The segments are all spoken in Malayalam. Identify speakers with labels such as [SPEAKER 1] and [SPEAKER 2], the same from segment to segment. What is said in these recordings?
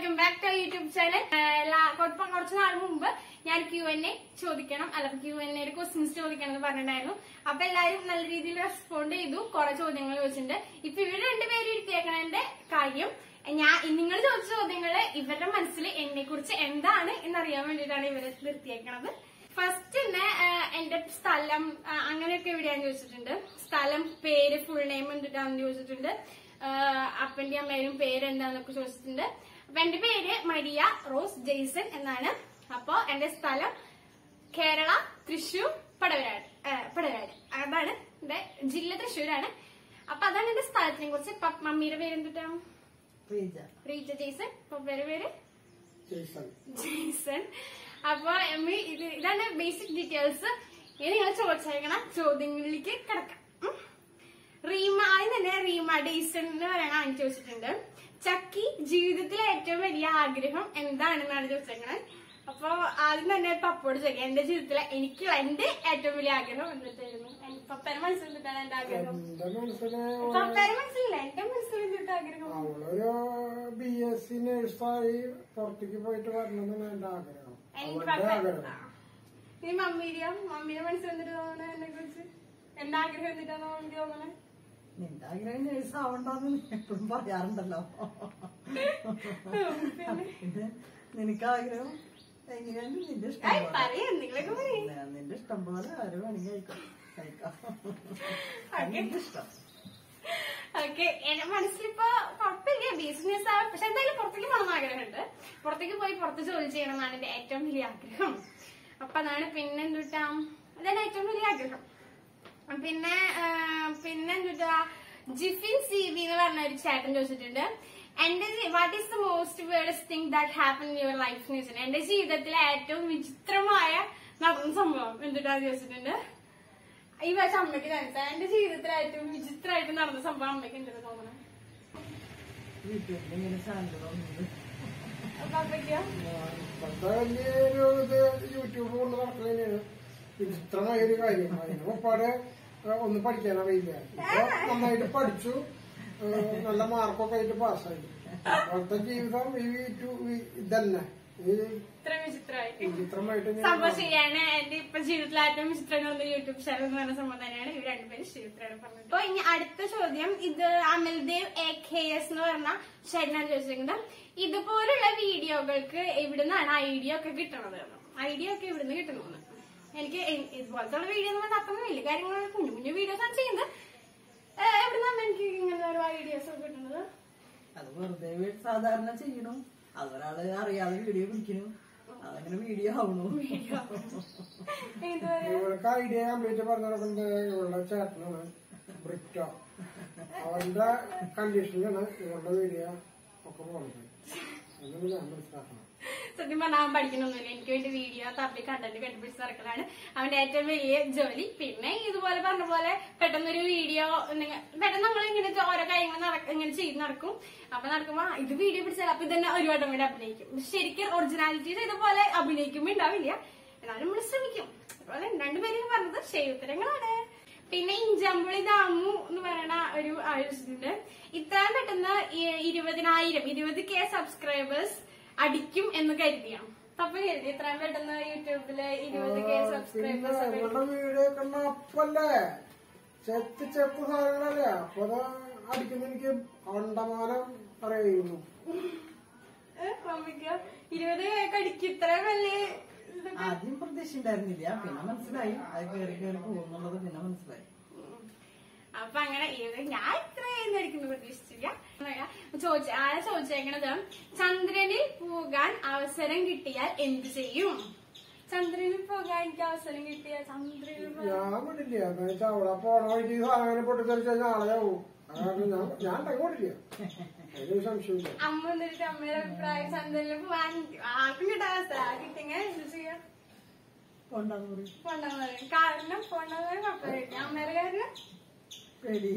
[SPEAKER 1] Welcome back to YouTube channel ഇപ്പം കുറച്ച് നാൾ മുമ്പ് ഞാൻ ക്യു എൻ എ ചോദിക്കണം അല്ല ക്യു എൻ എ ക്വസ്റ്റ്യൻസ് ചോദിക്കണം എന്ന് പറഞ്ഞിട്ടുണ്ടായിരുന്നു അപ്പൊ എല്ലാവരും നല്ല രീതിയിൽ റെസ്പോണ്ട് ചെയ്തു കുറെ ചോദ്യങ്ങൾ ചോദിച്ചിട്ടുണ്ട് ഇപ്പൊ ഇവര് രണ്ടുപേരും ഇരുത്തിയേക്കണതിന്റെ കാര്യം ഞാൻ നിങ്ങൾ ചോദിച്ച ചോദ്യങ്ങള് ഇവരുടെ മനസ്സിൽ എന്നെ കുറിച്ച് എന്താണ് എന്നറിയാൻ വേണ്ടിയിട്ടാണ് ഇവര് നിർത്തിയേക്കണത് ഫസ്റ്റ് തന്നെ ആഹ്, എന്റെ സ്ഥലം ആഹ്, അങ്ങനെയൊക്കെ എവിടെയാന്ന് ചോദിച്ചിട്ടുണ്ട് സ്ഥലം പേര് ഫുൾ നെയിം എന്തിട്ടാന്ന് ചോദിച്ചിട്ടുണ്ട് ആഹ്, അപ്പന്റെ അമ്മയും പേര് എന്താന്നൊക്കെ ചോദിച്ചിട്ടുണ്ട് അപ്പൊ എന്റെ പേര് മരിയ റോസ് ജെയ്സൺ എന്നാണ് അപ്പോ എന്റെ സ്ഥലം കേരള തൃശൂർ പടവരാട് ആഹ്, പടവരാട് അതാണ് എന്റെ ജില്ല തൃശ്ശൂരാണ് അപ്പൊ അതാണ് എന്റെ സ്ഥലത്തിനെ കുറിച്ച് പ- മമ്മിയുടെ പേര് എന്തിട്ടാ
[SPEAKER 2] റീജ
[SPEAKER 1] റീജ ജെയ്സൺ പപ്പയുടെ പേര്
[SPEAKER 2] ജയ്സൺ
[SPEAKER 1] ജെയ്സൺ അപ്പൊ എമ്മി ഇത് ഇതാണ് ബേസിക് ഡീറ്റെയിൽസ് ഇനി നിങ്ങൾ ചോദിച്ചേക്കണ ചോദ്യങ്ങളിലേക്ക് കിടക്കാം ഉം. റീമ ആദ്യം തന്നെ റീമ ഡെയ്സൺ എന്ന് പറയണ ആൻ ചോദിച്ചിട്ടുണ്ട് ചക്കി ജീവിതത്തിലെ ഏറ്റവും വലിയ ആഗ്രഹം എന്താണെന്നാണ് ചോദിച്ചേക്കണത് അപ്പൊ ആദ്യം തന്നെ പപ്പോട് ചോദിക്കാം എന്റെ ജീവിതത്തിലെ എനിക്ക് എന്റെ ഏറ്റവും വലിയ ആഗ്രഹം എന്നിട്ടായിരുന്നു പപ്പേരെ മനസ്സിലിട്ടാണ് എന്റെ ആഗ്രഹം
[SPEAKER 2] എന്റെ മനസ്സില്
[SPEAKER 1] പപ്പേരെ മനസ്സിലില്ല എന്റെ മനസ്സിൽ എന്നിട്ട് ആഗ്രഹം
[SPEAKER 2] അവളൊരു ബി എസ് സി നേഴ്സായി പുറത്തേക്ക് പോയിട്ട് വരണമെന്നാണ് എന്റെ ആഗ്രഹം
[SPEAKER 1] എനിക്ക്
[SPEAKER 2] അവളുടെ
[SPEAKER 1] പപ്പ-
[SPEAKER 2] ആഗ്രഹം
[SPEAKER 1] ഇനി മമ്മിയുടെയോ മമ്മിയുടെ മനസ്സിൽ എന്നിട്ട് തോന്നണ എന്നെ കുറിച്ച് എന്റെ ആഗ്രഹം എന്നിട്ടാണ് മമ്മി തോന്നണേ
[SPEAKER 3] നിന്റെ ആഗ്രഹം നേഴ്സ് ആവണ്ടെന്ന് എപ്പോഴും പറയാറുണ്ടല്ലോ പിന്നെ നിനക്ക് ആഗ്രഹം എങ്ങനെയാണ് നിന്റെ ഇഷ്ടം
[SPEAKER 1] ഏയ്
[SPEAKER 3] പോലെ.
[SPEAKER 1] പറയ എന്തെങ്കിലുമൊക്കെ പറയും
[SPEAKER 3] ഇല്ല, നിന്റെ ഇഷ്ടം പോലെ ആര് വേണമെങ്കിൽ കഴിക്കാം കഴിക്കാം നിന്റെ ഇഷ്ടം
[SPEAKER 1] ഓക്കെ എന്റെ മനസ്സിലിപ്പോ കുഴപ്പമില്ല ബിസിനസ് ആ പക്ഷെ എന്തായാലും പുറത്തേക്ക് പോകണം ആഗ്രഹമുണ്ട് പുറത്തേക്ക് പോയി പുറത്ത് ജോലി ചെയ്യണം എന്നാണ് എന്റെ ഏറ്റവും വലിയ ആഗ്രഹം അപ്പൊ അതാണ് പിന്നെ എന്തുട്ടാ അതാണ് ഏറ്റവും വലിയ ആഗ്രഹം പിന്നെ ആ, പിന്നെ എന്തുട്ടാ ജിഫിൻ സി ബി എന്ന് പറഞ്ഞ ഒരു ചേട്ടൻ ചോദിച്ചിട്ടുണ്ട് എന്റെ what is the most weirdest thing that happen in your life എന്ന് വെച്ചിട്ടുണ്ട് എന്റെ ജീവിതത്തിലെ ഏറ്റവും വിചിത്രമായ നടന്ന സംഭവം എന്തുട്ടാന്ന് ചോദിച്ചിട്ടുണ്ട് ഈ പ്രാവശ്യം അമ്മയ്ക്ക് കാണിച്ചാൽ എന്റെ ജീവിതത്തിൽ ഏറ്റവും വിചിത്രമായിട്ട് നടന്ന സംഭവം അമ്മയ്ക്ക് എന്തെന്ന് തോന്നണം
[SPEAKER 3] വീട്ടിൽ ഇങ്ങനെ ചാനൽ വന്നത്
[SPEAKER 1] അപ്പൊ അമ്മയ്ക്കോ
[SPEAKER 2] ഇപ്പോഴത്തെ വലിയൊരു ഇത് യൂട്യൂബ് കൊണ്ട് നടക്കുന്നതിനാണ് വിചിത്രമായ ഒരു കാര്യം അതിന് മുപ്പാടെ ഒന്നും പഠിക്കാൻ അറിയില്ല ഇപ്പൊ നന്നായിട്ട് പഠിച്ചു ഏഹ് നല്ല മാർക്കൊക്കെ ആയിട്ട് പാസ്സായി അപ്പോഴത്തെ ജീവിതം ഈ യൂട്യൂബ് ഈ ഇതന്നെ ഈ
[SPEAKER 1] ഇത്ര വിചിത്രമായി
[SPEAKER 2] വിചിത്രമായിട്ട് ഇങ്ങനെ
[SPEAKER 1] സംഭവം ശരിയാണ് എന്റെ ഇപ്പൊ ജീവിതത്തിൽ ഏറ്റവും വിചിത്രം തോന്നുന്ന യൂട്യൂബ് ചാനൽ എന്ന് പറയുന്ന സംഭവം തന്നെയാണ് ഇവർ രണ്ടുപേരും ശ്രീത്രയാണ് പറഞ്ഞത് അപ്പൊ ഇനി അടുത്ത ചോദ്യം ഇത് അമൽദേവ് എ കെ എസ് എന്ന് പറഞ്ഞ ശരിനാണ് ചോദിച്ചിരിക്കുന്നത് ഇതുപോലുള്ള വീഡിയോകൾക്ക് എവിടുന്നാണ് ഐഡിയ ഒക്കെ കിട്ടണത് ഐഡിയ ഒക്കെ ഇവിടുന്ന് കിട്ടണമെന്ന് എനിക്ക് എ- ഇതുപോലത്തെ വീഡിയോ എന്ന് പറഞ്ഞാൽ അത്ര വലിയ കാര്യങ്ങൾ കുഞ്ഞു കുഞ്ഞു വീഡിയോസ് ആണ് ചെയ്യുന്നത് ഏഹ് എവിടുന്നാണ് എനിക്ക് ഇങ്ങനെ ഓരോ ഐഡിയാസ് ഒക്കെ കിട്ടുന്നത്
[SPEAKER 3] അത് വെറുതെ വീ- സാധാരണ ചെയ്യണു അതൊരാള് അറിയാതെ വീഡിയോ പിടിക്കണു അതങ്ങനെ വീഡിയോ ആവണു
[SPEAKER 1] ഇതുവരെ
[SPEAKER 2] ഇവൾക്ക് ഐഡിയ കംപ്ലീറ്റ് പറഞ്ഞു കൊടുക്കുന്നത് ഇവളുടെ ചേട്ടനാണ് ബ്രിറ്റോ അവന്റെ കണ്ടീഷനിലാണ് ഇവളുടെ വീഡിയോ ഒക്കെ പോകുന്നത് അതൊന്നും ഞാൻ മനസ്സിലാക്കണം
[SPEAKER 1] സത്യം പറഞ്ഞാൽ അവൻ പഠിക്കണമൊന്നുമില്ല എനിക്ക് വേണ്ടി വീഡിയോ തപ്പി കണ്ടന്റ് കണ്ടുപിടിച്ച് നടക്കലാണ് അവന്റെ ഏറ്റവും വലിയ ജോലി പിന്നെ ഇതുപോലെ പറഞ്ഞ പോലെ പെട്ടെന്നൊരു വീഡിയോ പെട്ടെന്ന് നമ്മൾ ഇങ്ങനെ ഓരോ കാര്യങ്ങൾ നടക്ക- ഇങ്ങനെ ചെയ്ത് നടക്കും അപ്പൊ നടക്കുമ്പോ ആ, ഇത് വീഡിയോ പിടിച്ചാൽ അപ്പൊ ഇതന്നെ ഒരു വട്ടം കൂടി അഭിനയിക്കും പക്ഷെ ശരിക്കും ഒറിജിനാലിറ്റി ചെയ്തപോലെ അഭിനയിക്കുമ്പോ ഉണ്ടാവില്ല എന്നാലും നമ്മൾ ശ്രമിക്കും അതുപോലെ രണ്ടുപേരും പറഞ്ഞത് ശൈവത്തരങ്ങളാണ് പിന്നെ ഇഞ്ചമ്പുളി ദാമു എന്ന് പറയുന്ന ഒരു ആലോചിച്ചിട്ടുണ്ട് ഇത്രയും പെട്ടെന്ന് ഈ- ഇരുപതിനായിരം ഇരുപത് കെ സബ്സ്ക്രൈബേഴ്സ് അടിക്കും എന്ന് കരുതിയാണ് അപ്പൊ കരുതി ഇത്രയും പെട്ടെന്ന് യൂട്യൂബില് ഇരുപത് കെ
[SPEAKER 2] പിന്നെ
[SPEAKER 1] സബ്സ്ക്രൈബേഴ്സ്
[SPEAKER 2] ഇവളുടെ വീഡിയോ കണ്ട അപ്പല്ലേ ചെത്ത് ചെത്ത് സാധനങ്ങളല്ലേ അപ്പൊ അത് അടിക്കുന്ന എനിക്ക് കണ്ടമാനം അറിയുന്നു
[SPEAKER 1] മമ്മിക്ക് ഇരുപത് കെ അടിക്കും ഇത്രയും വലിയ ഇത്
[SPEAKER 3] ആദ്യം പ്രതീക്ഷ ഉണ്ടായിരുന്നില്ല പിന്നെ മനസ്സിലായി അത് കയറി കയറി പോകുന്നുള്ളത് പിന്നെ മനസ്സിലായി
[SPEAKER 1] അപ്പൊ അങ്ങനെ ഇത് ഞാൻ ഇത്രയും അടിക്കുന്നു പ്രതീക്ഷിച്ചില്ല ചോദിച്ച ആരാ ചോദിച്ചേക്കണത് ചന്ദ്രനിൽ പോകാൻ അവസരം കിട്ടിയാൽ എന്ത് ചെയ്യും ചന്ദ്രനിൽ പോകാൻ എനിക്ക് അവസരം കിട്ടിയാൽ ചന്ദ്രനിൽ പോകാൻ
[SPEAKER 2] ഞാൻ വിടില്ല എന്ന് വെച്ചാൽ അവിടെ പോണ വഴിക്ക് ഈ സാധനം പൊട്ടിത്തെറിച്ചാൽ നാളെ ആവും അതാണ് ഞാൻ ഞാൻ തങ്ങോട്ടില്ല ഒരു സംശയമില്ല
[SPEAKER 1] അമ്മ എന്നിട്ട് അമ്മയുടെ അഭിപ്രായം ചന്ദ്രനിൽ പോകാൻ ആർക്കും കിട്ടാൻ അവസരം ആ കിട്ടിയെങ്കിൽ എന്ത് ചെയ്യാം
[SPEAKER 3] കൊണ്ടാന്ന് പറയും
[SPEAKER 1] പോണ്ടെന്ന് പറയും കാരണം പോണ്ടെന്ന് പറയും കുഴപ്പമില്ല അമ്മയുടെ കാരണം
[SPEAKER 3] പേടി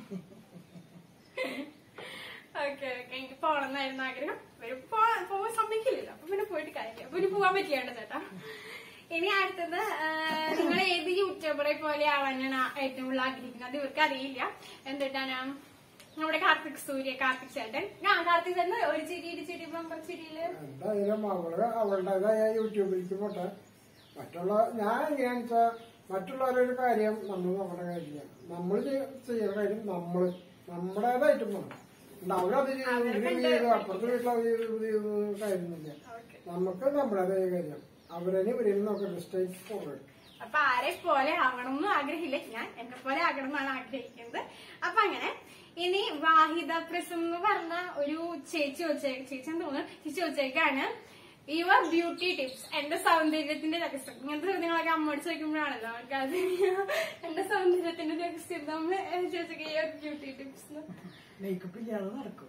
[SPEAKER 1] ഓക്കെ ഓക്കെ എനിക്ക് പോകണമെന്നായിരുന്നു ആഗ്രഹം ഇവര് പോ- പോവാൻ സമ്മതിക്കില്ലല്ലോ അപ്പൊ പിന്നെ പോയിട്ട് കാര്യമില്ല അപ്പൊ ഇനി പോവാൻ പറ്റിയാണ് ചേട്ടാ ഇനി അടുത്തത് നിങ്ങൾ ഏത് യൂട്യൂബറെ പോലെ ആവാനാണ് ഏറ്റവും കൂടുതൽ ആഗ്രഹിക്കുന്നത് അത് ഇവർക്ക് അറിയില്ല എന്തിട്ടാണ് നമ്മുടെ കാർത്തിക് സൂര്യ കാർത്തിക് ചേട്ടൻ ആ കാർത്തിക് ചേട്ടൻ ഒരു ചിരി ഇരു ചിരി ബമ്പർ ചിരിയില്
[SPEAKER 2] എന്തായാലും അവള് അവളുടേതായ യൂട്യൂബിലേക്ക് പോട്ടെ മറ്റുള്ള ഞാൻ എങ്ങനെയാന്ന് വെച്ചാ മറ്റുള്ളവരൊരു കാര്യം നമ്മൾ നമ്മുടെ കാര്യമില്ല നമ്മൾ ചെയ്യുന്ന കാര്യം നമ്മള് നമ്മുടേതായിട്ട് പോകണം ഉണ്ട് അവരത് ചെയ്തു ഇത് ചെയ്തു അപ്പുറത്തെ വീട്ടിൽ അത് ചെയ്തു ഇത് ചെയ്തു കാര്യമൊന്നുമില്ല
[SPEAKER 1] ഓക്കെ
[SPEAKER 2] നമുക്ക് നമ്മുടേതായ കാര്യം അവരനെ ഇവരെയും നോക്കണ്ട സ്റ്റേറ്റ് ഫോർവേഡ്
[SPEAKER 1] അപ്പൊ ആരെ പോലെ ആവണം എന്നും ആഗ്രഹമില്ല ഞാൻ എന്നെ പോലെ ആകണം എന്നാണ് ആഗ്രഹിക്കുന്നത് അപ്പൊ അങ്ങനെ ഇനി വാഹിദ പ്രസം എന്ന് പറഞ്ഞ ഒരു ചേച്ചി വെച്ചേ ചേച്ചി എന്ന് തോന്നുന്നു ചേച്ചി വെച്ചേക്കാണ് യുവർ ബ്യൂട്ടി ടിപ്സ് എന്റെ സൗന്ദര്യത്തിന്റെ രഹസ്യം ഇങ്ങനത്തെ ചോദ്യങ്ങളൊക്കെ അമ്മോട് ചോദിക്കുമ്പോഴാണല്ലോ അവർക്ക് അത് എന്റെ സൗന്ദര്യത്തിന്റെ രഹസ്യം നമ്മൾ ചോദിച്ചേക്ക യുവർ ബ്യൂട്ടി ടിപ്സ്
[SPEAKER 3] മേക്കപ്പ് ഇല്ലാതെ നടക്കും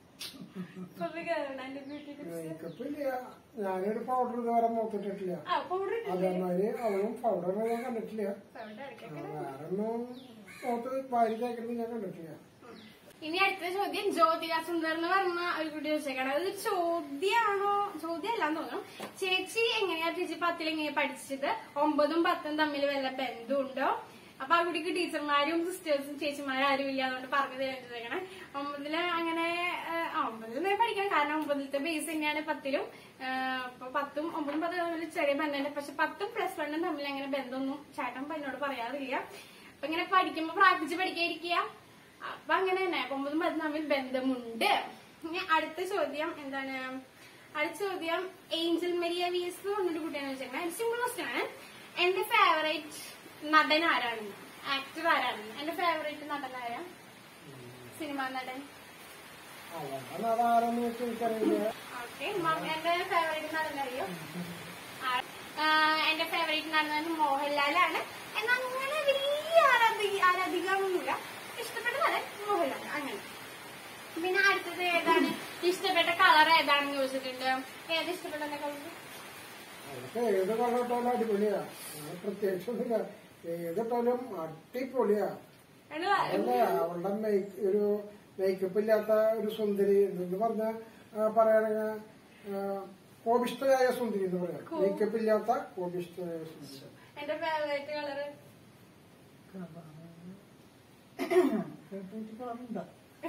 [SPEAKER 1] എന്റെ ബ്യൂട്ടി ടിപ്സ്
[SPEAKER 2] മേക്കപ്പ് ഇല്ല ഞാനൊരു പൗഡർ ഇതുവരെ നോക്കിട്ടിട്ടില്ല
[SPEAKER 1] ആ പൗഡർ
[SPEAKER 2] അതേമാതിരി അവളും പൗഡർ ഞാൻ കണ്ടിട്ടില്ല
[SPEAKER 1] സൗണ്ട് ഇടയ്ക്കൊക്കെ
[SPEAKER 2] വേറെ ഒന്നും നോക്ക് വാരി തേക്കുന്നത് ഞാൻ കണ്ടിട്ടില്ല
[SPEAKER 1] ഇനി അടുത്ത ചോദ്യം ജ്യോതിക സുന്ദർ എന്ന് പറഞ്ഞ ഒരു കുട്ടി ചോദിച്ചേക്കാണ് അത് ചോദ്യമാണോ ചോദ്യമല്ലാന്ന് തോന്നുന്നു ചേച്ചി എങ്ങനെയാ ചേച്ചി പത്തിൽ എങ്ങനെയാ പഠിച്ചത് ഒമ്പതും പത്തും തമ്മിൽ വല്ല ബന്ധമുണ്ടോ അപ്പൊ ആ കുട്ടിക്ക് ടീച്ചർമാരും സിസ്റ്റേഴ്സും ചേച്ചിമാരും ആരും ഇല്ല അതുകൊണ്ട് പറഞ്ഞു തരുന്നത് ഒമ്പതില് അങ്ങനെ ഏഹ്, ആ, ഒമ്പതിൽ നിന്ന് പഠിക്കണം കാരണം ഒമ്പതിലത്തെ ബേസ് തന്നെയാണ് പത്തിലും ഏഹ്, അപ്പൊ പത്തും ഒമ്പതും പത്തും തമ്മിൽ ചെറിയ ബന്ധമുണ്ട് പക്ഷെ പത്തും പ്ലസ് വണ്ണും തമ്മിൽ അങ്ങനെ ബന്ധമൊന്നും ചേട്ടൻ ഇപ്പൊ എന്നോട് പറയാറില്ല അപ്പൊ ഇങ്ങനെ പഠിക്കുമ്പോ പ്രാർത്ഥിച്ച് പഠിക്കാതിരിക്കുക അപ്പൊ അങ്ങനെ തന്നെ ഒമ്പതും പത്തും തമ്മിൽ ബന്ധമുണ്ട് ഇനി അടുത്ത ചോദ്യം എന്താണ് അടുത്ത ചോദ്യം ഏഞ്ചൽ മരിയ വി എസ് എന്ന് പറഞ്ഞൊരു കുട്ടിയാണ് വെച്ചേക്കുന്നത് സിമ്പിൾ ക്വസ്റ്റ്യൻ ആണ് എന്റെ ഫേവറേറ്റ് നടൻ ആരാണ് ആക്ടർ ആരാണ് എന്റെ ഫേവറേറ്റ് നടൻ ആരാ സിനിമാ നടൻ
[SPEAKER 2] അവളെ അതാരെന്ന് വെച്ച് എനിക്കറിയില്ല
[SPEAKER 1] ഓക്കെ എന്റെ ഫേവറേറ്റ് നടൻ അറിയോ ആ, ആ, എന്റെ ഫേവറേറ്റ് നടൻ മോഹൻലാലാണ് എന്നാൽ അങ്ങനെ വലിയ ആരാധി ആരാധികാറൊന്നുമില്ല ഇഷ്ടപ്പെട്ട നടൻ മോഹൻലാൽ അങ്ങനെ പിന്നെ അടുത്തത് ഏതാണ് ഇഷ്ടപ്പെട്ട കളർ ഏതാണെന്ന് ചോദിച്ചിട്ടുണ്ട് ഏത് ഇഷ്ടപ്പെട്ട കളർ
[SPEAKER 2] അവൾക്ക് ഏത് കളറിട്ടാലും അടിപൊളിയാ അങ്ങനെ പ്രത്യേകിച്ചൊന്നുമില്ല ഏതിട്ടാലും അടിപൊളിയാ അതല്ല അവളുടെ മേക്ക് ഒരു മേക്കപ്പ് ഇല്ലാത്ത ഒരു സുന്ദരി എന്ന് പറഞ്ഞ പറയുകയാണെങ്കിൽ കോപിഷ്ടയായ സുന്ദരി എന്ന് പറയാം മേക്കപ്പ് ഇല്ലാത്ത കോപിഷ്ടയായ സുന്ദരി
[SPEAKER 1] എന്റെ ഫേവറേറ്റ് കളർ
[SPEAKER 3] കളറുണ്ടോ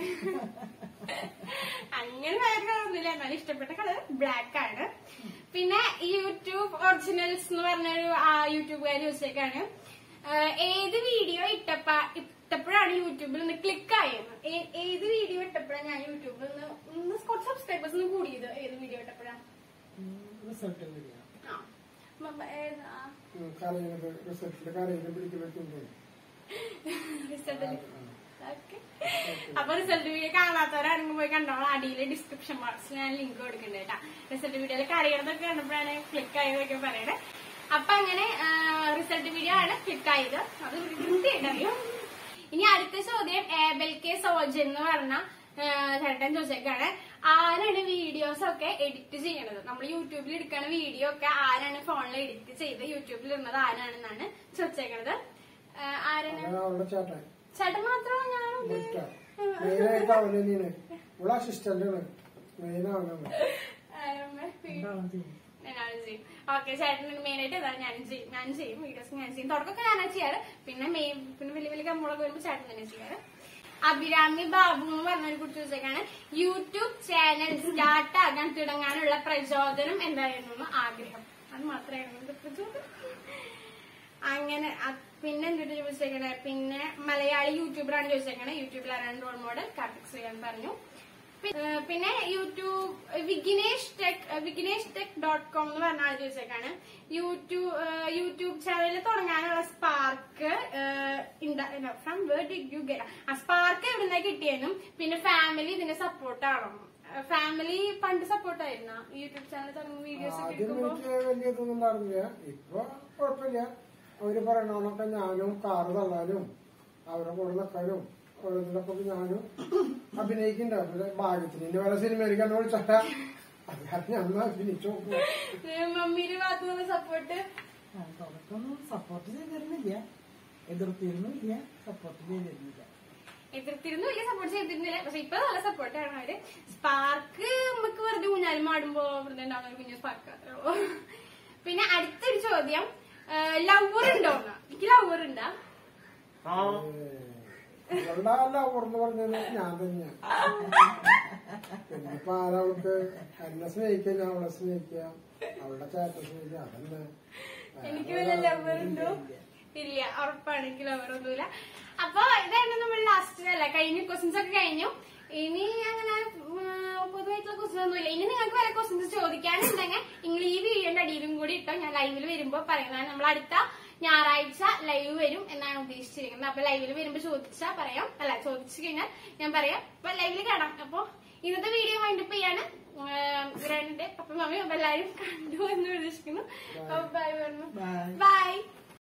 [SPEAKER 1] അങ്ങനെ വേറെ കളറൊന്നുമില്ല എന്നാലും ഇഷ്ടപ്പെട്ട കളർ ബ്ലാക്ക് ആണ് പിന്നെ യൂട്യൂബ് ഒറിജിനൽസ് എന്ന് പറഞ്ഞൊരു ആ യൂട്യൂബുകാർ വെച്ചേക്കാണ് ആഹ് ഏത് വീഡിയോ ഇട്ടപ്പ ഇട്ടപ്പോഴാണ് യൂട്യൂബിൽ ഒന്ന് ക്ലിക്ക് ആയത് ഏ- ഏത് വീഡിയോ ഇട്ടപ്പോഴാണ് ഞാൻ യൂട്യൂബിൽ നിന്ന് ഒന്ന് കുറച്ച് സബ്സ്ക്രൈബേഴ്സ് ഒന്ന് കൂടിയത് ഏത് വീഡിയോ ഇട്ടപ്പോഴാണ്
[SPEAKER 3] റിസൾട്ട് വരിക
[SPEAKER 1] ആ മ- ഏതാ?
[SPEAKER 2] കരയുന്നത് റിസൾട്ടിൽ കരയുന്നത് പിടിക്കുന്നൊക്കെ
[SPEAKER 1] റിസൾട്ടില് ഓക്കെ അപ്പൊ റിസൾട്ട് വീഡിയോ കാണാത്തവരാണെങ്കിൽ പോയി കണ്ടോളാം അടിയിലെ ഡിസ്ക്രിപ്ഷൻ ബോക്സിൽ ഞാൻ ലിങ്ക് കൊടുക്കുന്നുണ്ട് കേട്ടാ റിസൾട്ട് വീഡിയോയിൽ കരയണതൊക്കെ കണ്ടപ്പോഴാണ് ക്ലിക്ക് ആയതൊക്കെ പറയണേ അപ്പൊ അങ്ങനെ റിസൾട്ട് വീഡിയോ ആണ് ക്ലിക്ക് ആയത് അത് വൃത്തിയായിട്ട് അറിയും ഇനി അടുത്ത ചോദ്യം ഏബൽ കെ സോജൻ എന്ന് പറഞ്ഞ ആ, ചേട്ടൻ ചോദിച്ചേക്കാണ് ആരാണ് വീഡിയോസ് ഒക്കെ എഡിറ്റ് ചെയ്യണത് നമ്മൾ യൂട്യൂബിൽ എടുക്കണ വീഡിയോ ഒക്കെ ആരാണ് ഫോണിൽ എഡിറ്റ് ചെയ്ത് യൂട്യൂബിൽ ഇടുന്നത് ആരാണെന്നാണ് ചോദിച്ചേക്കണത് ആ, ആരാണ്
[SPEAKER 2] അതാണ് അവളുടെ ചേട്ടൻ
[SPEAKER 1] ചേട്ടൻ മാത്രമോ ഞാനും
[SPEAKER 2] മുറ്റ മെയിനായിട്ട് അവൻ തന്നെയാണ് ഇവിടെ അസിസ്റ്റന്റാണ് മെയിൻ അവനാണ്
[SPEAKER 3] എന്താണെന്ന് ചെയ്യും
[SPEAKER 1] ഞാനും ചെയ്യും ഓക്കെ ചേട്ടൻ മെയിൻ ആയിട്ട് ഇതാണ് ഞാനും ചെയ്യും ഞാൻ ചെയ്യും വീഡിയോസ് ഞാൻ ചെയ്യും തുടക്കമൊക്കെ ഞാനാ ചെയ്യാറ് പിന്നെ മെയിൻ പിന്നെ വലിയ വലിയ കമ്മളൊക്കെ വരുമ്പോൾ ചേട്ടൻ തന്നെ ചെയ്യാറ് അഭിരാമി ബാബു എന്ന് പറഞ്ഞൊരു കുറിച്ച് വെച്ചേക്കാണ് യൂട്യൂബ് ചാനൽ സ്റ്റാർട്ട് ആകാൻ തുടങ്ങാനുള്ള പ്രചോദനം എന്തായിരുന്നു എന്ന് ആഗ്രഹം അത് മാത്രമായിരുന്നു എന്റെ പ്രചോദനം അങ്ങനെ അ- പിന്നെ എന്തിട്ട് ചോദിച്ചേക്കണേ പിന്നെ മലയാളി യൂട്യൂബറാണ് ചോദിച്ചേക്കണേ യൂട്യൂബിൽ ആരാണ് റോൾ മോഡൽ കാർത്തിക് സുയാൻ പറഞ്ഞു പി- ഏഹ് പിന്നെ YouTube Vignesh tech Vignesh tech dot com എന്ന് പറഞ്ഞ ആൾ ചോദിച്ചേക്കാണ് യൂട്യൂബ് ഏഹ് യൂട്യൂബ് ചാനൽ തുടങ്ങാനുള്ള spark from where did you get ആ സ്പാർക്ക് എവിടുന്ന കിട്ടിയെന്നും പിന്നെ ഫാമിലി ഇതിനെ സപ്പോർട്ടാണോ ഫാമിലി പണ്ട് സപ്പോർട്ടായിരുന്ന യൂട്യൂബ് ചാനൽ തുടങ്ങുന്ന വീഡിയോസ് ഒക്കെ
[SPEAKER 2] ആദ്യം
[SPEAKER 1] എടുക്കുമ്പോ
[SPEAKER 2] എനിക്ക് വലിയ ഇതൊന്നും ഉണ്ടായിരുന്നില്ല ഇപ്പൊ കുഴപ്പമില്ല അവര് പറയണോണൊക്കെ ഞാനും കാറ് തള്ളാനും അവരുടെ കൂടെ നിൽക്കാനും ഓരോന്നിലൊക്കെ ഞാനും അഭിനയിക്കുന്നുണ്ട് അവരുടെ ഭാഗ്യത്തിന് ഇനി വല്ല സിനിമയിലേക്ക് എന്നെ വിളിച്ചാ അത് കാരണം ഞാൻ അഭിനയിച്ചു നോക്കും
[SPEAKER 1] മമ്മിയുടെ ഭാഗത്തു നിന്ന് സപ്പോർട്ട്
[SPEAKER 3] ആ, തുടക്കമൊന്നും സപ്പോർട്ട് ചെയ്തിരുന്നില്ല എതിർത്തിരുന്നില്ല സപ്പോർട്ട് ചെയ്തിരുന്നില്ല
[SPEAKER 1] എതിർത്തിരുന്നു വലിയ സപ്പോർട്ട് ചെയ്തിരുന്നില്ല പക്ഷെ ഇപ്പൊ നല്ല സപ്പോർട്ടാണ് അവര് സ്പാർക്ക് നമുക്ക് വെറുതെ ഊഞ്ഞാലും മാടുമ്പോ വെറുതെ ഉണ്ടാവുന്ന ഒരു കുഞ്ഞു സ്പാർക്ക് അത്രേ ഉള്ളൂ പിന്നെ അടുത്തൊരു ചോദ്യം ലവർ ഉണ്ടോ എനിക്ക് ലവർ ഉണ്ടാ
[SPEAKER 2] അവളുടെ ലവർ എന്ന് പറഞ്ഞത് ഞാൻ തന്നെയാണ് പിന്നിപ്പോ ആരാ അവൾക്ക് എന്നെ സ്നേഹിക്കുക ഞാൻ അവളെ സ്നേഹിക്കുക അവളുടെ ചേട്ട സ്നേഹിക്കുക അതന്നെ
[SPEAKER 1] എനിക്ക് വല്ല ലവർ ഉണ്ടോ ഇല്ല ഉറപ്പാണ് എനിക്ക് ലവർ ഒന്നുമില്ല അപ്പൊ ഇതായിരുന്നു നമ്മൾ ലാസ്റ്റ് അല്ല കഴിഞ്ഞ ക്വസ്റ്റ്യൻസ് ഒക്കെ കഴിഞ്ഞു ഇനി അങ്ങനെ ഉം, പൊതുവായിട്ടുള്ള ക്വസ്റ്റ്യൻ ഒന്നുമില്ല ഇനി നിങ്ങൾക്ക് വല്ല ക്വസ്റ്റ്യൻസ് ചോദിക്കാനുണ്ടെങ്കിൽ നിങ്ങൾ ഈ വീഡിയോന്റെ അടിയിലും കൂടി ഇട്ടോ ഞാൻ ലൈവിൽ വരുമ്പോ പറയുന്നതാണ് നമ്മൾ അടുത്ത ഞായറാഴ്ച ലൈവ് വരും എന്നാണ് ഉദ്ദേശിച്ചിരിക്കുന്നത് അപ്പൊ ലൈവിൽ വരുമ്പോ ചോദിച്ചാ പറയാം അല്ല ചോദിച്ചു കഴിഞ്ഞാൽ ഞാൻ പറയാം അപ്പൊ ലൈവിൽ കാണാം അപ്പൊ ഇന്നത്തെ വീഡിയോ വൈൻഡപ്പ് ചെയ്യാണ് ഗ്രണ്ട് പപ്പ മമ്മി എല്ലാവരും കണ്ടു എന്ന് പ്രതീക്ഷിക്കുന്നു ബൈ പറഞ്ഞു
[SPEAKER 3] Bye.
[SPEAKER 1] ബൈ